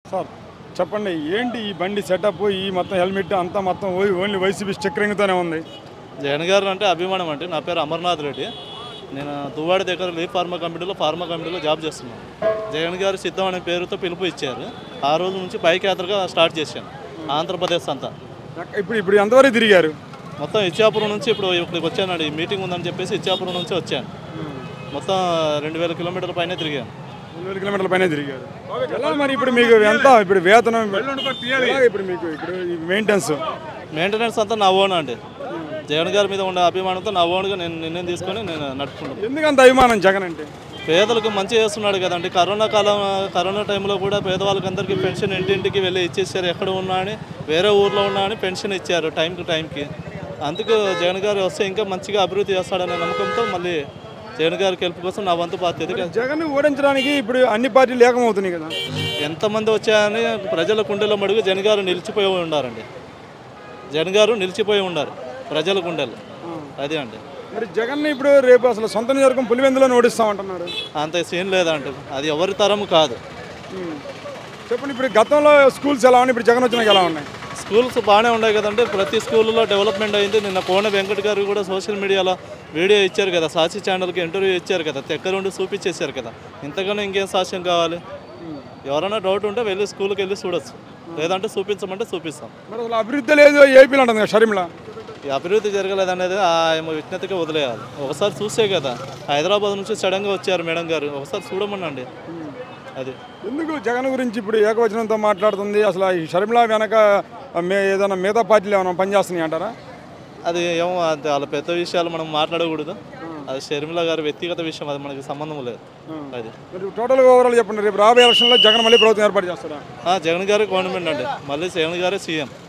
Sir చెప్పండి ఏంటి ఈ బండి సెటప్ ఈ మొత్తం హెల్మెట్ అంతా మొత్తం ఓ- ఓన్లీ వైసీపీ స్టిక్కరింగ్తోనే ఉంది జగన్ గారు అంటే అభిమానం అంటే నా పేరు అమర్నాథ్ రెడ్డి నేను దువ్వాడి దగ్గర లీఫ్ ఫార్మా కంపెనీలో ఫార్మా కంపెనీలో జాబ్ చేస్తున్నాను జగన్ గారు సిద్ధం అనే పేరుతో పిలుపు ఇచ్చారు ఆ రోజు నుంచి బైక్ యాత్రగా స్టార్ట్ చేశాను ఆంధ్రప్రదేశ్ అంతా ఇప్పుడు ఇప్పుడు ఎంతవరకు తిరిగారు మొత్తం ఇచ్చాపురం నుంచి ఇప్పుడు ఇక్కడికి వచ్చానండి ఈ మీటింగ్ ఉందని చెప్పేసి ఇచ్చాపురం నుంచి వచ్చాను మొత్తం రెండు వేల కిలోమీటర్ల పైన తిరిగాను రెండు వేల కిలోమీటర్ల పైన తిరిగారు ఎలా మరి ఇప్పుడు మీకు ఎంత ఇప్పుడు వేతనం ఎలా ఇప్పుడు మీకు ఇప్పుడు ఈ మెయింటెనెన్స్ మెయింటెనెన్స్ అంతా నా ఓన్ అండి జగన్ గారి మీద ఉన్న అభిమానంతో నా ఓన్గా నేను నిర్ణయం తీసుకొని నేను నడుపుకుంటాను ఎందుకంత అభిమానం జగన్ అంటే పేదలకు మంచి చేస్తున్నాడు కదండి కరోనా కాలం కరోనా టైంలో కూడా పేదవాళ్ళకి అందరికీ పెన్షన్ ఇంటింటికి వెళ్ళి ఇచ్చేసారు ఎక్కడ ఉన్నా అని వేరే ఊర్లో ఉన్నా అని పెన్షన్ ఇచ్చారు టైం టు టైంకి అందుకు జగన్ గారు వస్తే ఇంకా మంచిగా అభివృద్ధి చేస్తాడనే నమ్మకంతో మళ్ళీ జగన్ గారి గెలుపు కోసం నా వంతు బాధ్యత జగన్ ఓడించడానికి ఇప్పుడు అన్ని పార్టీలు ఏకమవుతున్నాయి కదా ఎంతమంది వచ్చాయని ప్రజల కుండెలో మడుగు జగన్ గారు నిలిచిపోయి ఉండారండి జగన్ గారు నిలిచిపోయి ఉండారు ప్రజల కుండెలు అది అండి మరి జగన్ ఇప్పుడు రేపు అసలు సొంత నియోజకవర్గం పులివెందులో ఓడిస్తామంటున్నారు అంత సీన్ లేదండి అది ఎవరి తరం కాదు ఉమ్. చెప్పండి ఇప్పుడు గతంలో స్కూల్స్ ఎలా ఉన్నాయి ఇప్పుడు జగన్ వచ్చినాక ఎలా ఉన్నాయి స్కూల్స్ బాగానే ఉన్నాయి కదండి ప్రతి స్కూల్లో డెవలప్మెంట్ అయింది నిన్న కోన వెంకట్ గారు కూడా సోషల్ మీడియాలో వీడియో ఇచ్చారు కదా సాక్షి ఛానల్కి ఇంటర్వ్యూ ఇచ్చారు కదా దగ్గరుండి చూపించేశారు కదా ఇంతకన్నా ఇంకేం సాక్ష్యం కావాలి ఎవరైనా డౌట్ ఉంటే వెళ్ళి స్కూల్కి వెళ్ళి చూడొచ్చు లేదంటే చూపించమంటే చూపిస్తాం మరి అసలు అభివృద్ధి లేదు ఏపీలో ఉంటుంది కదా షర్మిల ఈ అభివృద్ధి జరగలేదు అనేది ఆమె విజ్ఞతగా వదిలేయాలి ఒకసారి చూసే కదా హైదరాబాద్ నుంచి సడన్గా వచ్చారు మేడం గారు ఒకసారి చూడమనండి అది ఎందుకు జగన్ గురించి ఇప్పుడు ఏకవచనంతో మాట్లాడుతుంది అసలు ఈ షర్మిల వెనక మే ఏదైనా మిగతా పార్టీలు ఏమైనా పనిచేస్తున్నాయి అంటారా అది ఏమో అది వాళ్ళ పెద్ద విషయాలు మనం మాట్లాడకూడదు అది షర్మిల గారి వ్యక్తిగత విషయం అది మనకి సంబంధం లేదు అది మరి టోటల్గా ఓవరాల్ చెప్పండి రేపు రాబోయే ఎలక్షన్లో జగన్ మళ్ళీ ప్రభుత్వం ఏర్పాటు చేస్తారా ఆ, జగన్ గారే గవర్నమెంట్ అండి మళ్ళీ జగన్ గారే సీఎం